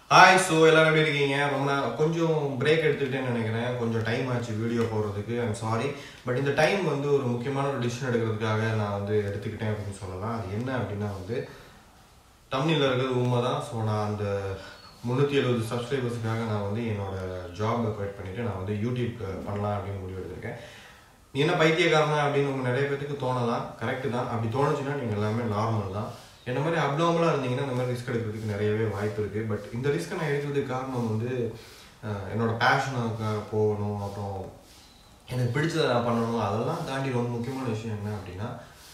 hi so எல்லாரும் எப்படி இருக்கீங்க ரொம்ப நா- கொஞ்சம் பிரேக் எடுத்துக்கிட்டேன்னு நினைக்கிறேன் கொஞ்சம் டைம் ஆச்சு வீடியோ போடுறதுக்கு ஐம் சாரி பட் இந்த டைம் வந்து ஒரு முக்கியமான ஒரு டிசிஷன் எடுக்கிறதுக்காக நான் வந்து எடுத்துக்கிட்டேன் அப்படின்னு சொல்லலாம் அது என்ன அப்படின்னா வந்து தமிழில் இருக்கிறது உண்மை தான் ஸோ நான் அந்த முந்நூற்றி எழுபது சப்ஸ்கிரைபர்ஸுக்காக நான் வந்து என்னோட ஜாப் குவைட் பண்ணிவிட்டு நான் வந்து யூடியூப் பண்ணலாம் அப்படின்னு முடிவு எடுத்திருக்கேன் நீ என்ன பைத்தியக்காரனா அப்படின்னு உங்க நிறைய பேத்துக்கு தோணலாம் கரெக்டு தான் அப்படி தோணுச்சுன்னா நீங்கள் எல்லாமே நார்மல் தான் என்ன மாதிரி அப்நார்மலாக இருந்தீங்கன்னா இந்த மாதிரி ரிஸ்க் எடுக்கிறதுக்கு நிறையவே வாய்ப்பு இருக்குது பட் இந்த ரிஸ்க்கை நான் எடுக்கிறதுக்கு காரணம் வந்து அஹ், என்னோட பேஷனுக்காக போகணும் அப்புறம் எனக்கு பிடிச்சதை நான் பண்ணணும் அதெல்லாம் தாண்டி ரொம்ப முக்கியமான விஷயம் என்ன அப்படின்னா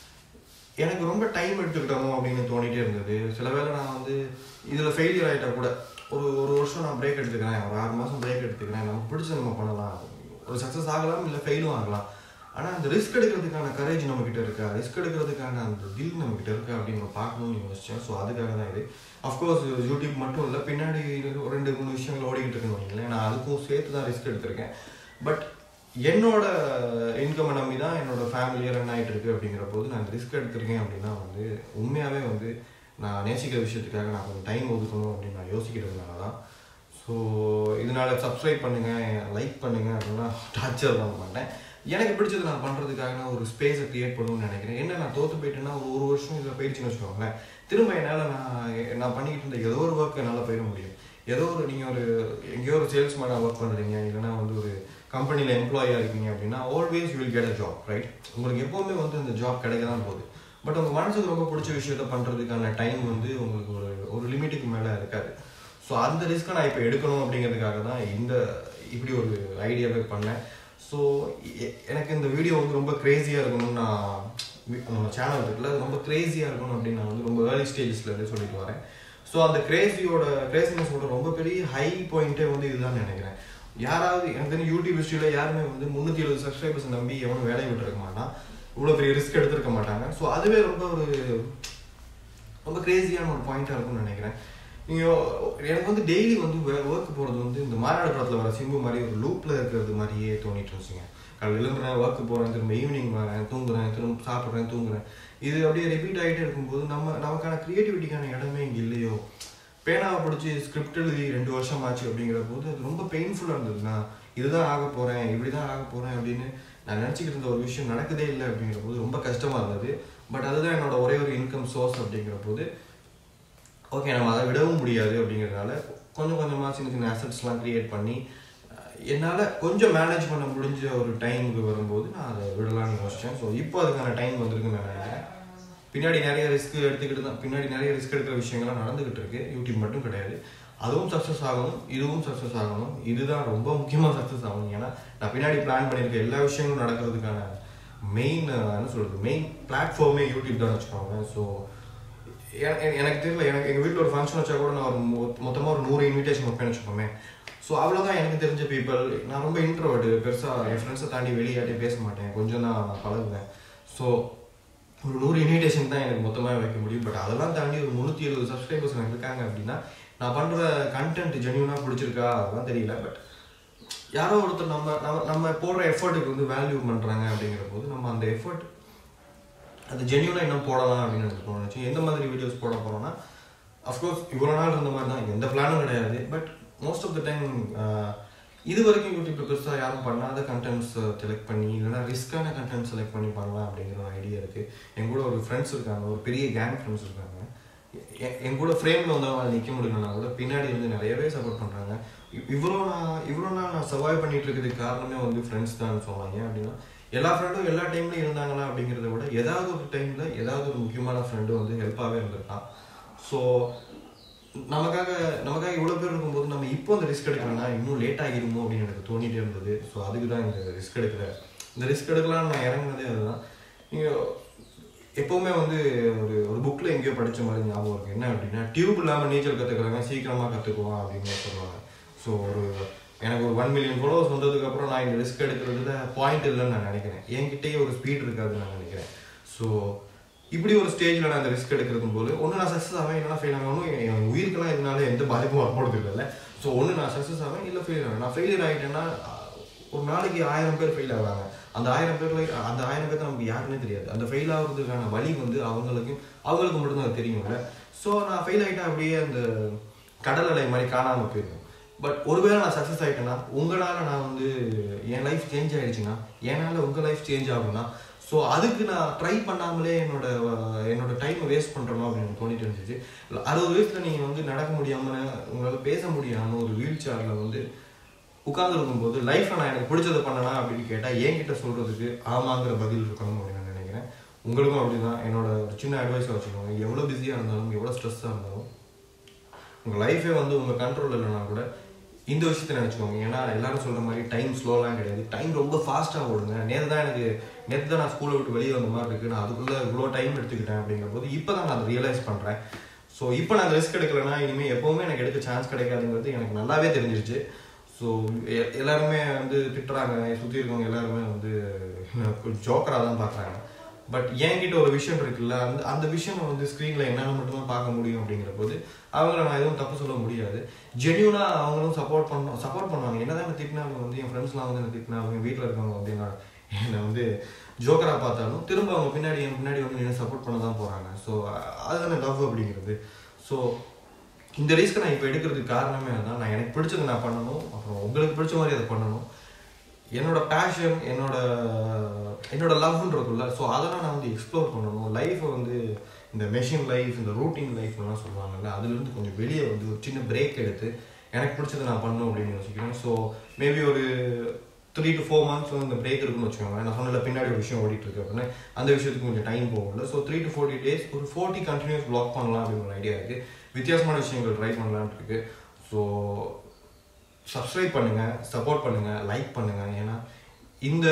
எனக்கு ரொம்ப டைம் எடுத்துக்கிட்டோமோ அப்படின்னு தோணிட்டே இருந்தது சில வேளை நான் வந்து இதில் ஃபெயிலியர் ஆகிட்டா கூட ஒரு ஒரு வருஷம் நான் பிரேக் எடுத்துக்கிறேன் ஒரு ஆறு மாதம் பிரேக் எடுத்துக்கிறேன் நமக்கு பிடிச்ச நம்ம பண்ணலாம் ஒரு சக்ஸஸ் ஆகலாம் இல்லை ஃபெயிலும் ஆகலாம் ஆனால் அந்த ரிஸ்க் எடுக்கிறதுக்கான கரேஜ் நம்மக்கிட்ட இருக்கா ரிஸ்க் எடுக்கிறதுக்கான அந்த தில் நம்மக்கிட்ட இருக்கா அப்படின்னு நான் பார்க்கணும்னு யோசிச்சேன் ஸோ அதுக்காக தான் இது அஃப்கோர்ஸ் யூடியூப் மட்டும் இல்லை பின்னாடி ஒரு ரெண்டு மூணு விஷயங்கள் ஓடிக்கிட்டு இருக்குன்னு வைங்களேன் நான் அதுக்கும் சேர்த்து தான் ரிஸ்க் எடுத்திருக்கேன் பட் என்னோட இன்கம்மை நம்பி தான் என்னோட ஃபேமிலியை ரன் ஆகிட்டு இருக்கு அப்படிங்கிற போது நான் ரிஸ்க் எடுத்திருக்கேன் அப்படின்னா வந்து உண்மையாகவே வந்து நான் நேசிக்கிற விஷயத்துக்காக நான் கொஞ்சம் டைம் ஒதுக்கணும் அப்படின்னு நான் யோசிக்கிறதுனால தான் ஸோ இதனால சப்ஸ்கிரைப் பண்ணுங்க லைக் பண்ணுங்க அப்படின்னா டார்ச்சர் பண்ண மாட்டேன் எனக்கு பிடிச்சது நான் பண்ணுறதுக்காக நான் ஒரு ஸ்பேஸை கிரியேட் பண்ணணும்னு நினைக்கிறேன் என்ன நான் தோற்று போயிட்டேன்னா ஒரு ஒரு வருஷம் இதில் போயிடுச்சுன்னு வச்சுக்கோங்களேன் திரும்ப என்னால் நான் நான் பண்ணிக்கிட்டு இருந்த ஏதோ ஒரு ஒர்க் என்னால் போயிட முடியும் ஏதோ ஒரு நீங்கள் ஒரு எங்கேயோ ஒரு சேல்ஸ்மேனாக ஒர்க் பண்ணுறீங்க இல்லைன்னா வந்து ஒரு கம்பெனியில் எம்ப்ளாயாக இருக்கீங்க அப்படின்னா always will get a job right உங்களுக்கு எப்போவுமே வந்து அந்த ஜாப் கிடைக்க தான் போகுது பட் உங்கள் மனசுக்கு ரொம்ப பிடிச்ச விஷயத்த பண்ணுறதுக்கான டைம் வந்து உங்களுக்கு ஒரு ஒரு லிமிட்டுக்கு மேலே இருக்காது ஸோ அந்த ரிஸ்க்கை நான் இப்போ எடுக்கணும் அப்படிங்கிறதுக்காக தான் இந்த இப்படி ஒரு ஐடியாவே பண்ணேன் ஸோ எனக்கு இந்த வீடியோ வந்து ரொம்ப க்ரேஸியாக இருக்கணும்னு நான் வி- நம்ம சேனல் இருக்குல்ல அது ரொம்ப க்ரேஸியாக இருக்கணும் அப்படின்னு நான் வந்து ரொம்ப ஏர்லி ஸ்டேஜஸ்ல இருந்து சொல்லிட்டு வரேன் ஸோ அந்த கிரேசியோட கிரேசினஸோட ரொம்ப பெரிய ஹை பாயிண்ட்டே வந்து இதுதான் நினைக்கிறேன் யாராவது எனக்கு தெரிஞ்சு யூடியூப் ஹிஸ்ட்ரியில் யாருமே வந்து முந்நூற்றி எழுபது சப்ஸ்கிரைபர்ஸ் நம்பி எவனும் வேலையை விட்டுருக்க மாட்டான் இவ்வளோ பெரிய ரிஸ்க் எடுத்திருக்க மாட்டாங்க ஸோ அதுவே ரொம்ப ஒரு ரொம்ப கிரேசியான ஒரு பாயிண்டாக இருக்கும்னு நினைக்கிறேன் நீங்கள் எனக்கு வந்து டெய்லி வந்து ஒர்க் போகிறது வந்து இந்த மாநாடு படத்தில் வர சிம்பு மாதிரி ஒரு லூப்பில் இருக்கிறது மாதிரியே தோணிட்டு இருந்துச்சுங்க காலையில் எழும்புறேன் ஒர்க் போகிறேன் திரும்ப ஈவினிங் வரேன் தூங்குறேன் திரும்ப சாப்பிட்றேன் தூங்குறேன் இது அப்படியே ரிப்பீட் ஆகிட்டே இருக்கும்போது நம்ம நமக்கான க்ரியேட்டிவிட்டிக்கான இடமே இங்கே இல்லையோ பேனாவை பிடிச்சி ஸ்கிரிப்ட் எழுதி ரெண்டு வருஷம் ஆச்சு அப்படிங்கிற போது அது ரொம்ப பெயின்ஃபுல்லாக இருந்தது நான் இதுதான் ஆக போகிறேன் இப்படி தான் ஆக போகிறேன் அப்படின்னு நான் நினச்சிக்கிட்டு இருந்த ஒரு விஷயம் நடக்குதே இல்லை அப்படிங்கிற போது ரொம்ப கஷ்டமாக இருந்தது பட் அதுதான் என்னோட ஒரே ஒரு இன்கம் சோர்ஸ் அப்படிங்கிற போது ஓகே நம்ம அதை விடவும் முடியாது அப்படிங்கிறதுனால கொஞ்சம் கொஞ்சமாக சின்ன சின்ன அசட்ஸ்லாம் க்ரியேட் பண்ணி அஹ், என்னால் கொஞ்சம் மேனேஜ் பண்ண முடிஞ்ச ஒரு டைமுக்கு வரும்போது நான் அதை விடலாம்னு யோசித்தேன் ஸோ இப்போ அதுக்கான டைம் வந்திருக்குன்னு நான் நினைக்கிறேன் பின்னாடி நிறைய ரிஸ்க் எடுத்துக்கிட்டு தான் பின்னாடி நிறைய ரிஸ்க் எடுக்கிற விஷயங்கள்லாம் நடந்துகிட்டு இருக்கு யூடியூப் மட்டும் கிடையாது அதுவும் சக்ஸஸ் ஆகணும் இதுவும் சக்ஸஸ் ஆகணும் இதுதான் ரொம்ப முக்கியமாக சக்ஸஸ் ஆகணும் ஏன்னா நான் பின்னாடி பிளான் பண்ணியிருக்க எல்லா விஷயங்களும் நடக்கிறதுக்கான மெயின் என்ன சொல்கிறது மெயின் பிளாட்ஃபார்மே யூடியூப் தான் வச்சுக்கோங்க ஸோ எனக்கு தெரியல எனக்கு எங்கள் வீட்டில் ஒரு ஃபங்க்ஷன் வச்சா கூட நான் ஒரு மொத்தமாக ஒரு நூறு இன்விடேஷன் வைப்பேன்னு வச்சுக்கோமே ஸோ அவ்வளோதான் எனக்கு தெரிஞ்ச பீப்பிள் நான் ரொம்ப இன்ட்ரோவர்ட்டு பெருசாக என் ஃப்ரெண்ட்ஸை தாண்டி வெளியாட்டே பேச மாட்டேன் கொஞ்சம் தான் நான் பழகுவேன் ஸோ ஒரு நூறு இன்விடேஷன் தான் எனக்கு மொத்தமாக வைக்க முடியும் பட் அதெல்லாம் தாண்டி ஒரு முந்நூற்றி எழுபது சப்ஸ்கிரைபர்ஸ் எனக்கு இருக்காங்க அப்படின்னா நான் பண்ணுற கண்டென்ட் ஜென்யூனாக பிடிச்சிருக்கா அதெல்லாம் தெரியல பட் யாரோ ஒருத்தர் நம்ம நம்ம நம்ம போடுற எஃபர்ட்டுக்கு வந்து வேல்யூ பண்ணுறாங்க அப்படிங்கிற போது நம்ம அந்த எஃபர்ட் அது ஜென்யூனாக இன்னும் போடலாம் அப்படின்னு எனக்கு தோணுச்சு எந்த மாதிரி வீடியோஸ் போட போகிறோம்னா அஃப்கோர்ஸ் இவ்வளோ நாள் இருந்த மாதிரி தான் எந்த பிளானும் கிடையாது but most of the time இது வரைக்கும் யூடியூப்ல பெருசாக யாரும் பண்ணாத கண்டென்ட்ஸ் செலக்ட் பண்ணி இல்லைன்னா ரிஸ்க்கான கண்டென்ட் செலக்ட் பண்ணி பண்ணலாம் அப்படிங்கிற ஒரு ஐடியா இருக்குது என் கூட ஒரு ஃப்ரெண்ட்ஸ் இருக்காங்க ஒரு பெரிய கேங் ஃப்ரெண்ட்ஸ் இருக்காங்க எ- என் கூட ஃப்ரேமில் வந்து அவங்களால நிற்க முடியலன்னா கூட பின்னாடி இருந்து நிறையவே சப்போர்ட் பண்ணுறாங்க இவ்வளோ நான் இவ்வளோ நாள் நான் சர்வைவ் பண்ணிட்டு இருக்கிறதுக்கு காரணமே வந்து ஃப்ரெண்ட்ஸ் தான் சொல்லலாம் ஏன் அப்படின்னா எல்லா ஃப்ரெண்டும் எல்லா டைம்லையும் இருந்தாங்களா அப்படிங்கிறத விட ஏதாவது ஒரு டைமில் ஏதாவது ஒரு முக்கியமான ஃப்ரெண்டு வந்து ஹெல்ப்பாகவே இருந்திருக்கான் ஸோ நமக்காக நமக்காக இவ்வளோ பேர் இருக்கும்போது நம்ம இப்போ அந்த ரிஸ்க் எடுக்கலன்னா இன்னும் லேட் ஆகிருமோ அப்படின்னு எனக்கு தோணிட்டே இருந்தது ஸோ அதுக்கு தான் இந்த ரிஸ்க் எடுக்கிற இந்த ரிஸ்க் எடுக்கலாம்னு நான் இறங்குனதே அதுதான் நீங்கள் எப்போவுமே வந்து ஒரு ஒரு புக்கில் எங்கேயோ படிச்ச மாதிரி ஞாபகம் இருக்கு என்ன அப்படின்னா டியூப் இல்லாமல் நீச்சல் கற்றுக்கிறவங்க சீக்கிரமாக கற்றுக்குவான் அப்படின்னு சொல்லுவாங்க ஸோ ஒரு எனக்கு ஒரு ஒன் மில்லியன் ஃபாலோவர்ஸ் வந்ததுக்கப்புறம் நான் இந்த ரிஸ்க் எடுக்கிறதுல பாயிண்ட் இல்லைன்னு நான் நினைக்கிறேன் என்கிட்டயே ஒரு ஸ்பீட் இருக்காதுன்னு நான் நினைக்கிறேன் ஸோ இப்படி ஒரு ஸ்டேஜில் நான் அந்த ரிஸ்க் எடுக்கிறது போது ஒன்று நான் சக்ஸஸ் ஆவேன் இல்லைனா ஃபெயில் ஆகணும் என் உயிருக்கெல்லாம் இதனால எந்த பாதிப்பும் வரப்போறது இல்லைல்ல ஸோ ஒன்று நான் சக்ஸஸ் ஆவேன் இல்லை ஃபெயில் ஆவேன் நான் ஃபெயிலியர் ஆகிட்டேன்னா ஒரு நாளைக்கு ஆயிரம் பேர் ஃபெயில் ஆகிறாங்க அந்த ஆயிரம் பேர்ல அந்த ஆயிரம் பேர் நமக்கு யாருன்னே தெரியாது அந்த ஃபெயில் ஆகுறதுக்கான வழி வந்து அவங்களுக்கும் அவங்களுக்கு மட்டும்தான் அது தெரியும்ல ஸோ நான் ஃபெயில் ஆகிட்டேன் அப்படியே அந்த கடல் அலை மாதிரி காணாமல் போயிருக்கும் பட் ஒருவேளை நான் சக்ஸஸ் ஆகிட்டேன்னா உங்களால் நான் வந்து என் லைஃப் சேஞ்ச் ஆயிடுச்சுன்னா என்னால் உங்கள் லைஃப் சேஞ்ச் ஆகும்னா ஸோ அதுக்கு நான் ட்ரை பண்ணாமலே என்னோட அஹ், என்னோட டைமை வேஸ்ட் பண்ணுறோமோ அப்படின்னு எனக்கு தோணிட்டு இருந்துச்சு அறுபது வயசில் நீங்கள் வந்து நடக்க முடியாமல் உங்களால் பேச முடியாமல் ஒரு வீல் சேரில் வந்து உட்கார்ந்துருக்கும் போது லைஃப்ல நான் எனக்கு பிடிச்சதை பண்ணனா அப்படின்னு கேட்டால் என்கிட்ட சொல்றதுக்கு ஆமாங்கிற பதில் இருக்கணும் அப்படின்னு நான் நினைக்கிறேன் உங்களுக்கும் அப்படிதான் என்னோட ஒரு சின்ன அட்வைஸை வச்சுக்கோங்க எவ்வளோ பிஸியாக இருந்தாலும் எவ்வளோ ஸ்ட்ரெஸ்ஸாக இருந்தாலும் உங்கள் லைஃபே வந்து உங்கள் கண்ட்ரோல் இல்லைனா கூட இந்த விஷயத்தை நினச்சிக்கோங்க ஏன்னா எல்லாரும் சொல்கிற மாதிரி டைம் ஸ்லோலாம் கிடையாது டைம் ரொம்ப ஃபாஸ்ட்டாக ஓடுங்க நேற்று தான் எனக்கு நேற்று தான் நான் ஸ்கூலை விட்டு வெளியே வந்த மாதிரி இருக்குது நான் அதுக்குள்ளே இவ்வளோ டைம் எடுத்துக்கிட்டேன் அப்படிங்கிற போது இப்போ தான் நான் அதை ரியலைஸ் பண்ணுறேன் ஸோ இப்போ நான் ரிஸ்க் எடுக்கலைன்னா இனிமேல் எப்போவுமே எனக்கு எடுக்க சான்ஸ் கிடைக்காதுங்கிறது எனக்கு நல்லாவே தெரிஞ்சிருச்சு ஸோ எல்லாருமே வந்து திட்டுறாங்க சுற்றி இருக்கவங்க எல்லாருமே வந்து ஜோக்கராக தான் பார்க்குறாங்க பட் என்கிட்ட ஒரு விஷயம் இருக்குல்ல அந்த அந்த விஷயம் வந்து ஸ்க்ரீனில் என்னால் மட்டும்தான் பார்க்க முடியும் அப்படிங்கிற போது அவங்கள நான் எதுவும் தப்பு சொல்ல முடியாது ஜென்யூனாக அவங்களும் சப்போர்ட் பண்ணோம் சப்போர்ட் பண்ணுவாங்க என்னதான் என்ன திட்டினாலும் வந்து என் ஃப்ரெண்ட்ஸ்லாம் வந்து என்ன திட்டினாலும் என் வீட்டில் இருக்கவங்க வந்து என்ன என்னை வந்து ஜோக்கராக பார்த்தாலும் திரும்ப அவங்க பின்னாடி என் பின்னாடி வந்து என்ன சப்போர்ட் பண்ண தான் போகிறாங்க ஸோ அதுதானே லவ் அப்படிங்கிறது ஸோ இந்த ரிஸ்க்கை நான் இப்போ எடுக்கிறதுக்கு காரணமே அதான் நான் எனக்கு பிடிச்சதை நான் பண்ணணும் அப்புறம் உங்களுக்கு பிடிச்ச மாதிரி அதை பண்ணணும் என்னோட பேஷன் என்னோட என்னோட லவ்னு இருக்குல்ல ஸோ அதெல்லாம் நான் வந்து எக்ஸ்ப்ளோர் பண்ணணும் லைஃப்பை வந்து இந்த மெஷின் லைஃப் இந்த ரூட்டீன் லைஃப்லாம் சொல்லுவாங்கல்ல அதுலேருந்து கொஞ்சம் வெளியே வந்து ஒரு சின்ன பிரேக் எடுத்து எனக்கு பிடிச்சதை நான் பண்ணணும் அப்படின்னு யோசிக்கிறேன் ஸோ மேபி ஒரு த்ரீ டு ஃபோர் மந்த்ஸ் வந்து இந்த பிரேக் இருக்குன்னு வச்சுக்கோங்க நான் சொன்னல பின்னாடி ஒரு விஷயம் ஓடிட்டு இருக்கு அப்படின்னா அந்த விஷயத்துக்கு கொஞ்சம் டைம் போகும்ல so three to forty days ஒரு ஃபோர்ட்டி கண்டினியூஸ் பிளாக் பண்ணலாம் அப்படின்னு ஒரு ஐடியா இருக்குது வித்தியாசமான விஷயங்கள் ட்ரை பண்ணலான்ட்டு இருக்கு ஸோ சப்ஸ்கிரைப் பண்ணுங்க சப்போர்ட் பண்ணுங்க லைக் பண்ணுங்க ஏன்னா இந்த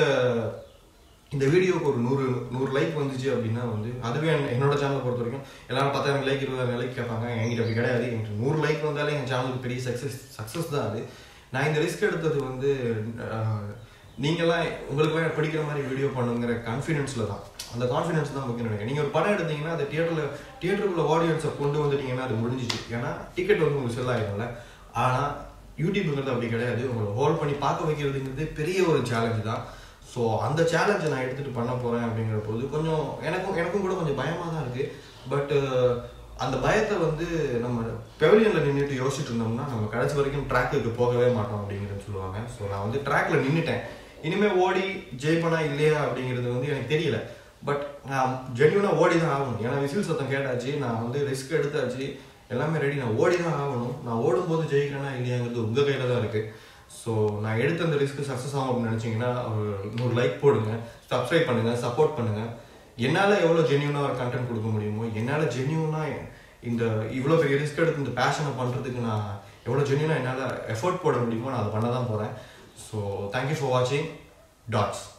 இந்த வீடியோக்கு ஒரு நூறு நூறு லைக் வந்துச்சு அப்படின்னா வந்து அதுவே என்- என்னோட சேனலை பொறுத்த வரைக்கும் எல்லாரும் பத்தாயிரம் லைக் இருபதாயிரம் லைக் கேட்பாங்க என்கிட்ட அப்படி கிடையாது எனக்கு நூறு லைக் வந்தாலே என் சேனலுக்கு பெரிய சக்ஸஸ் சக்ஸஸ் தான் அது நான் இந்த ரிஸ்க் எடுத்தது வந்து அஹ், நீங்களாம் உங்களுக்குலாம் பிடிக்கிற மாதிரி வீடியோ பண்ணுங்கிற கான்ஃபிடென்ஸில் தான் அந்த கான்ஃபிடென்ஸ் தான் முக்கியம் நினைக்கிறேன் நீங்கள் ஒரு படம் எடுத்தீங்கன்னா அந்த தியேட்டரில் தியேட்டருக்குள்ள ஆடியன்ஸை கொண்டு வந்துட்டீங்கன்னா அது முடிஞ்சிச்சு ஏன்னா டிக்கெட் வந்து உங்களுக்கு செல் ஆகிடும்ல ஆனால் யூடியூப்ங்கிறது அப்படி கிடையாது உங்களை ஹோல்ட் பண்ணி பார்க்க வைக்கிறதுங்கிறது பெரிய ஒரு சேலஞ்சு தான் ஸோ அந்த சேலஞ்சை நான் எடுத்துகிட்டு பண்ண போகிறேன் அப்படிங்கிற போது கொஞ்சம் எனக்கும் எனக்கும் கூட கொஞ்சம் பயமாக தான் இருக்குது பட் அந்த பயத்தை வந்து நம்ம பெவிலியனில் நின்றுட்டு யோசிச்சுட்டு இருந்தோம்னா நம்ம கடைசி வரைக்கும் ட்ராக்குக்கு போகவே மாட்டோம் அப்படிங்கிறது சொல்லுவாங்க ஸோ நான் வந்து ட்ராக்ல நின்றுட்டேன் இனிமேல் ஓடி ஜெயிப்பனா இல்லையா அப்படிங்கிறது வந்து எனக்கு தெரியல பட் நான் ஜென்யூனாக ஓடி தான் ஆகணும் ஏன்னா விசில் சத்தம் கேட்டாச்சு நான் வந்து ரிஸ்க் எடுத்தாச்சு எல்லாமே ரெடி நான் ஓடி தான் ஆகணும் நான் ஓடும்போது ஜெயிக்கிறேனா இல்லையாங்கிறது உங்கள் கையில் தான் இருக்குது ஸோ நான் எடுத்த அந்த ரிஸ்க் சக்ஸஸ் ஆகும் அப்படின்னு நினச்சிங்கன்னா ஒரு நூறு லைக் போடுங்க சப்ஸ்கிரைப் பண்ணுங்கள் சப்போர்ட் பண்ணுங்கள் என்னால் எவ்வளோ ஜென்யூனாக ஒரு கண்டென்ட் கொடுக்க முடியுமோ என்னால் ஜென்யூனாக இந்த இவ்வளோ பெரிய ரிஸ்க் எடுத்து இந்த பேஷனை பண்ணுறதுக்கு நான் எவ்வளோ ஜென்யூனாக என்னால் எஃபோர்ட் போட முடியுமோ நான் அதை பண்ண தான் போகிறேன் ஸோ தேங்க்யூ ஃபார் வாட்சிங் டாட்ஸ்